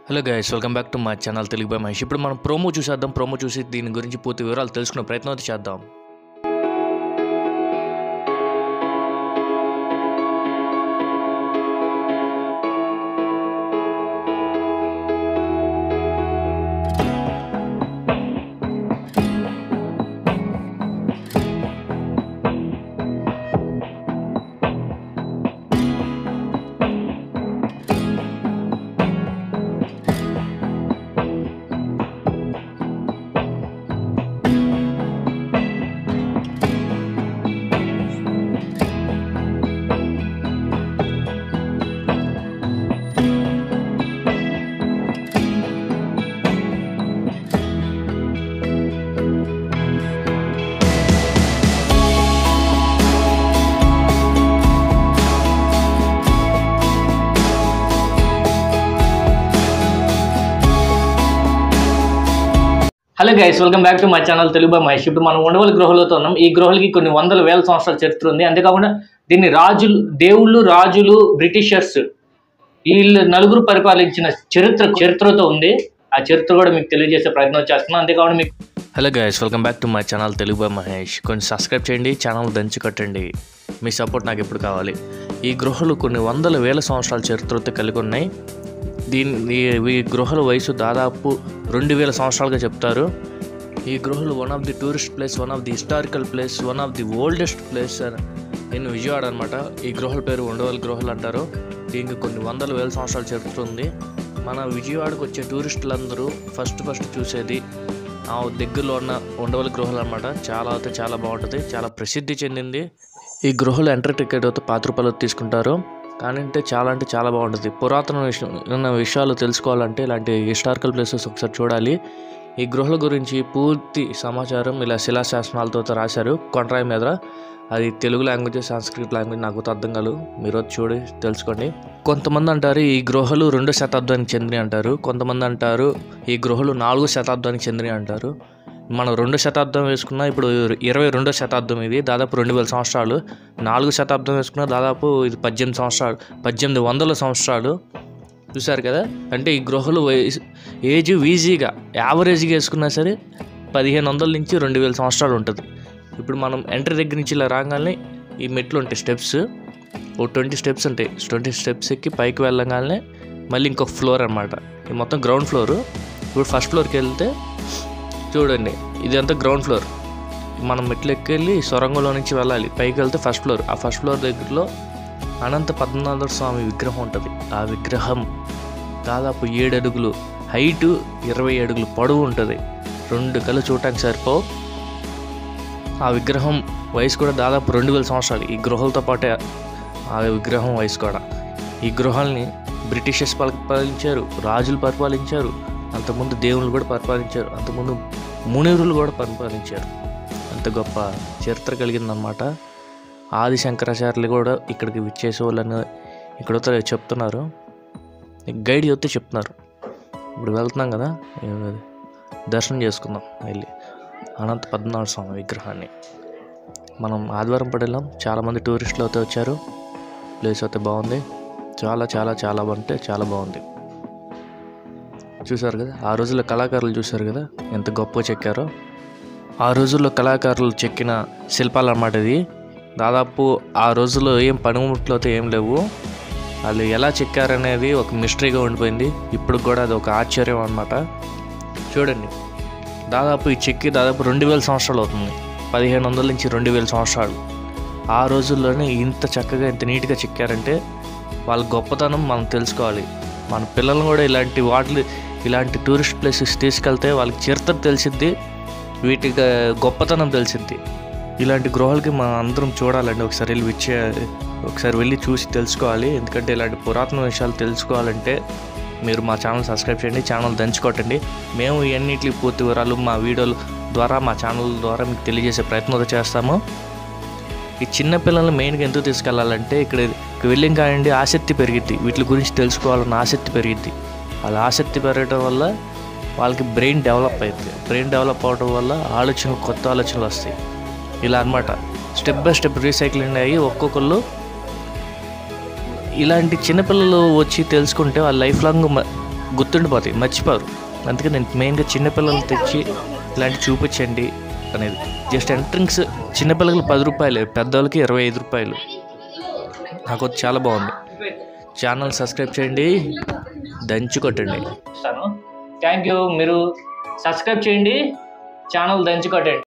hello guys welcome back to my channel Telugu by Mahesh ఇప్పుడు మనం promo చూసేద్దాం ప్రోమో చూసి దీని గురించి పూర్తి వివరాలు తెలుసుకునే ప్రయత్నం అయితే చేద్దాం hello guys welcome back to my channel Telugu by Mahesh ఇప్పుడు మనం ఉండవల్లి గృహలతో ఉన్నాం ఈ గృహలకి కొన్ని వందల వేల సంవత్సరాల చరిత్ర ఉంది అంతేకాకుండా దీన్ని రాజులు దేవుళ్ళు రాజులు బ్రిటిషర్స్ వీళ్ళు నలుగురు పరిపాలించిన చరిత్ర చరిత్రతో ఉంది ఆ చరిత్ర కూడా మీకు తెలియజేసే ప్రయత్నం చేస్తున్నాం అంతేకాకుండా మీకు hello guys welcome back to my channel Telugu by Mahesh కొంచెం సబ్స్క్రైబ్ చేయండి ఛానల్ దంచి కట్టండి మీ సపోర్ట్ నాకు ఎప్పుడు కావాలి ఈ గృహలు కొన్ని వందల వేల సంవత్సరాల చరిత్రతో కలిగి ఉన్నాయి దీని ఈ- ఈ గృహల వయసు దాదాపు రెండు వేల సంవత్సరాలుగా చెప్తారు ఈ గృహలు one of the tourist place one of the historical place one of the oldest place in Vijayawada అనమాట ఈ గృహల పేరు ఉండవల్లి గృహలు అంటారు దీనికి కొన్ని వందల వేల సంవత్సరాల చరిత్ర ఉంది మన విజయవాడకు వచ్చే టూరిస్టులందరూ ఫస్ట్ ఫస్ట్ చూసేది ఆ దగ్గరలో ఉన్న ఉండవల్లి గృహలు అనమాట చాలా అయితే చాలా బాగుంటుంది చాలా ప్రసిద్ధి చెందింది ఈ గృహలు ఎంట్రీ టికెట్ అయితే పాతి రూపాయలు తీసుకుంటారు కానీ అంటే చాలా అంటే చాలా బాగుంటుంది పురాతన విషయం ఉన్న విషయాలు తెలుసుకోవాలంటే ఇలాంటి హిస్టారికల్ ప్లేసెస్ ఒకసారి చూడాలి ఈ గృహల గురించి పూర్తి సమాచారం ఇలా శిలాశాసనాలతో రాశారు కొండరాయి మీద అది తెలుగు లాంగ్వేజ్ సంస్కృత లాంగ్వేజ్ నాకు అర్థం కాదు మీరు వచ్చి చూడి తెలుసుకోండి కొంతమంది అంటారు ఈ గృహలు రెండో శతాబ్దానికి చెందినవి అంటారు కొంతమంది అంటారు ఈ గృహలు నాలుగో శతాబ్దానికి చెందినవి అంటారు మనం రెండో శతాబ్దం వేసుకున్నా ఇప్పుడు ఇరవై రెండో శతాబ్దం ఇది దాదాపు రెండు వేల సంవత్సరాలు నాలుగు శతాబ్దం వేసుకున్నా దాదాపు ఇది పద్దెనిమిది సంవత్సరాలు పద్దెనిమిది వందల సంవత్సరాలు చూశారు కదా అంటే ఈ గృహలు వయసు ఏజ్ ఈజీగా యావరేజ్గా వేసుకున్నా సరే పదిహేను వందల నుంచి రెండు వేల సంవత్సరాలు ఉంటుంది ఇప్పుడు మనం ఎంట్రీ దగ్గర నుంచి ఇలా రాగానే ఈ మెట్లు ఉంటాయి స్టెప్స్ ఓ ట్వంటీ స్టెప్స్ ఉంటాయి ట్వంటీ స్టెప్స్ ఎక్కి పైకి వెళ్ళగానే మళ్ళీ ఇంకొక ఫ్లోర్ అనమాట ఇది మొత్తం గ్రౌండ్ ఫ్లోర్ ఇప్పుడు ఫస్ట్ ఫ్లోర్కి వెళ్తే చూడండి ఇదంతా గ్రౌండ్ ఫ్లోర్ మనం మెట్లు ఎక్కెళ్ళి సొరంగంలో నుంచి వెళ్ళాలి పైకి వెళ్తే ఫస్ట్ ఫ్లోర్ ఆ ఫస్ట్ ఫ్లోర్ దగ్గరలో అనంత పద్మనాభ స్వామి విగ్రహం ఉంటుంది ఆ విగ్రహం దాదాపు ఏడు అడుగులు హైటు ఇరవై అడుగులు పొడవు ఉంటుంది రెండు కళ్ళు చూడటానికి సరిపో ఆ విగ్రహం వయసు కూడా దాదాపు రెండు వేల సంవత్సరాలు ఈ గృహాలతో పాటే ఆ విగ్రహం వయసు కూడా ఈ గృహాల్ని బ్రిటిషర్స్ పరిపాలించారు రాజులు పరిపాలించారు అంతకుముందు దేవుళ్ళు కూడా పరిపాలించారు అంతకుముందు మునిరులు కూడా పరిపాలించారు అంత గొప్ప చరిత్ర కలిగిందన్నమాట ఆది శంకరాచార్యులు కూడా ఇక్కడికి విచ్చేసే వాళ్ళని ఇక్కడ చెప్తున్నారు గైడ్ చెప్తే చెప్తున్నారు ఇప్పుడు వెళ్తున్నాం కదా ఏ- దర్శనం చేసుకుందాం వెళ్ళి అనంత పద్మనాభ స్వామి విగ్రహాన్ని మనం ఆదివారం పడేలాం చాలామంది టూరిస్టులు అయితే వచ్చారు ప్లేస్ అయితే బాగుంది చాలా చాలా చాలా అంటే చాలా బాగుంది చూసారు కదా ఆ రోజుల్లో కళాకారులు చూసారు కదా ఎంత గొప్పగా చెక్కారో ఆ రోజుల్లో కళాకారులు చెక్కిన శిల్పాలు అన్నమాట ఇది దాదాపు ఆ రోజుల్లో ఏం పనిముట్లు అయితే ఏం లేవు వాళ్ళు ఎలా చెక్కారనేది ఒక మిస్టరీగా ఉండిపోయింది ఇప్పుడు కూడా అది ఒక ఆశ్చర్యం అన్నమాట చూడండి దాదాపు ఈ చెక్కి దాదాపు రెండు వేల సంవత్సరాలు అవుతుంది పదిహేను వందల నుంచి రెండు వేల సంవత్సరాలు ఆ రోజుల్లోనే ఇంత చక్కగా ఇంత నీట్గా చెక్కారంటే వాళ్ళ గొప్పతనం మనం తెలుసుకోవాలి మన పిల్లలను కూడా ఇలాంటి వాటి ఇలాంటి టూరిస్ట్ ప్లేసెస్ తీసుకెళ్తే వాళ్ళకి చరిత్ర తెలిసిద్ది వీటి గొప్పతనం తెలిసిద్ది ఇలాంటి గృహాలకి మనం అందరం చూడాలండి ఒకసారి వెళ్ళి విచ్చే ఒకసారి వెళ్ళి చూసి తెలుసుకోవాలి ఎందుకంటే ఇలాంటి పురాతన విషయాలు తెలుసుకోవాలంటే మీరు మా ఛానల్ సబ్స్క్రైబ్ చేయండి ఛానల్ దంచుకోటండి మేము ఇవన్నిటి పూర్తి వివరాలు మా వీడియోల ద్వారా మా ఛానల్ ద్వారా మీకు తెలియజేసే ప్రయత్నం అయితే చేస్తాము ఈ చిన్న పిల్లల్ని మెయిన్గా ఎందుకు తీసుకెళ్ళాలంటే ఇక్కడ ఇక్కడ వెళ్ళిన కానివ్వండి ఆసక్తి పెరిగిద్ది వీటి గురించి తెలుసుకోవాలన్న ఆసక్తి పెరిగిద్ది వాళ్ళ ఆసక్తి పెరగడం వల్ల వాళ్ళకి బ్రెయిన్ డెవలప్ అవుతుంది బ్రెయిన్ డెవలప్ అవడం వల్ల ఆలోచనలు కొత్త ఆలోచనలు వస్తాయి ఇలా అన్నమాట స్టెప్ బై స్టెప్ రీసైక్లింగ్ అయ్యి ఒక్కొక్కళ్ళు ఇలాంటి చిన్నపిల్లలు వచ్చి తెలుసుకుంటే వాళ్ళ లైఫ్ లాంగ్ మ- గుర్తుండిపోతాయి మర్చిపోరు అందుకే నేను మెయిన్గా చిన్నపిల్లలు తెచ్చి ఇలాంటి చూపించండి అనేది జస్ట్ ఎంట్రింగ్స్ చిన్నపిల్లలకి పది రూపాయలు పెద్దవాళ్ళకి ఇరవై ఐదు రూపాయలు నాకు అది చాలా బాగుంది ఛానల్ సబ్స్క్రైబ్ చేయండి దంచి కొట్టండి థ్యాంక్ యూ మీరు సబ్స్క్రైబ్ చేయండి ఛానల్ దంచి కొట్టండి